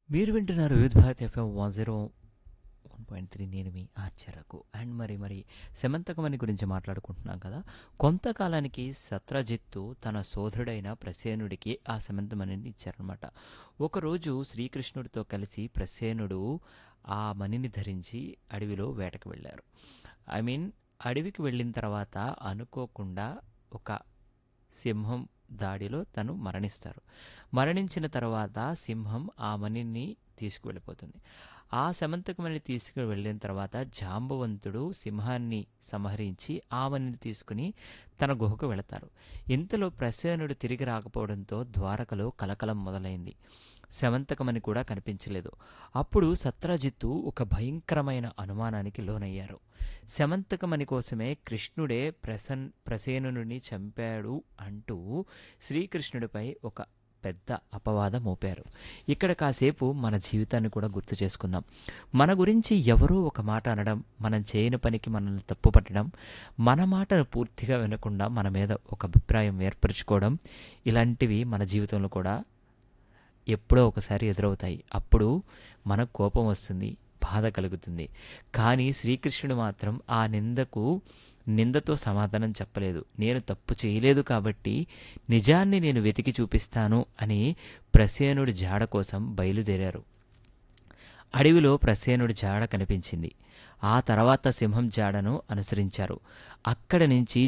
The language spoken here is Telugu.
మీరు వింటున్నారు Vividh Bharat FM one zero one point three నేను మీ ఆర్చరకు అండ్ మరి మరి శమంతకమణి గురించి మాట్లాడుకుంటున్నాం కదా కొంతకాలానికి సత్రజిత్తు తన సోదరుడైన ప్రసేనుడికి ఆ శమంతమణిని ఇచ్చారనమాట ఒకరోజు శ్రీకృష్ణుడితో కలిసి ప్రసేనుడు ఆ మణిని ధరించి అడవిలో వేటకు వెళ్ళారు ఐ మీన్ అడవికి వెళ్ళిన తర్వాత అనుకోకుండా ఒక సింహం దాడిలో తను మరణిస్తారు మరణించిన తర్వాత సింహం ఆ మణిని తీసుకువెళ్ళిపోతుంది ఆ శమంతకమణి తీసుకు వెళ్ళిన తర్వాత జాంబవంతుడు సింహాన్ని సంహరించి ఆ మణిని తీసుకుని తన గుహకు వెళతారు ఇంతలో ప్రసేనుడు తిరిగి రాకపోవడంతో ద్వారకలో కలకలం మొదలైంది శమంతకమని కూడా కనిపించలేదు అప్పుడు సత్రజిత్తు ఒక భయంకరమైన అనుమానానికి లోనయ్యారు శమంతకమణి కోసమే కృష్ణుడే ప్రసన్ ప్రసేనుని చంపాడు అంటూ శ్రీకృష్ణుడిపై ఒక పెద్ద అపవాదం మోపారు ఇక్కడ కాసేపు మన జీవితాన్ని కూడా గుర్తు చేసుకుందాం మన గురించి ఎవరో ఒక మాట అనడం మనం చేయని పనికి మనల్ని తప్పు పట్టడం మన మాటను పూర్తిగా వినకుండా మన మీద ఒక అభిప్రాయం ఏర్పరచుకోవడం ఇలాంటివి మన జీవితంలో కూడా ఎప్పుడో ఒకసారి ఎదురవుతాయి అప్పుడు మనకు కోపం వస్తుంది బాధ కలుగుతుంది కానీ శ్రీకృష్ణుడు మాత్రం ఆ నిందకు నిందతో సమాధానం చెప్పలేదు నేను తప్పు చేయలేదు కాబట్టి నిజాన్ని నేను వెతికి చూపిస్తాను అని ప్రసేనుడి జాడ కోసం బయలుదేరారు అడవిలో ప్రసేనుడి జాడ కనిపించింది ఆ తర్వాత సింహం జాడను అనుసరించారు అక్కడి నుంచి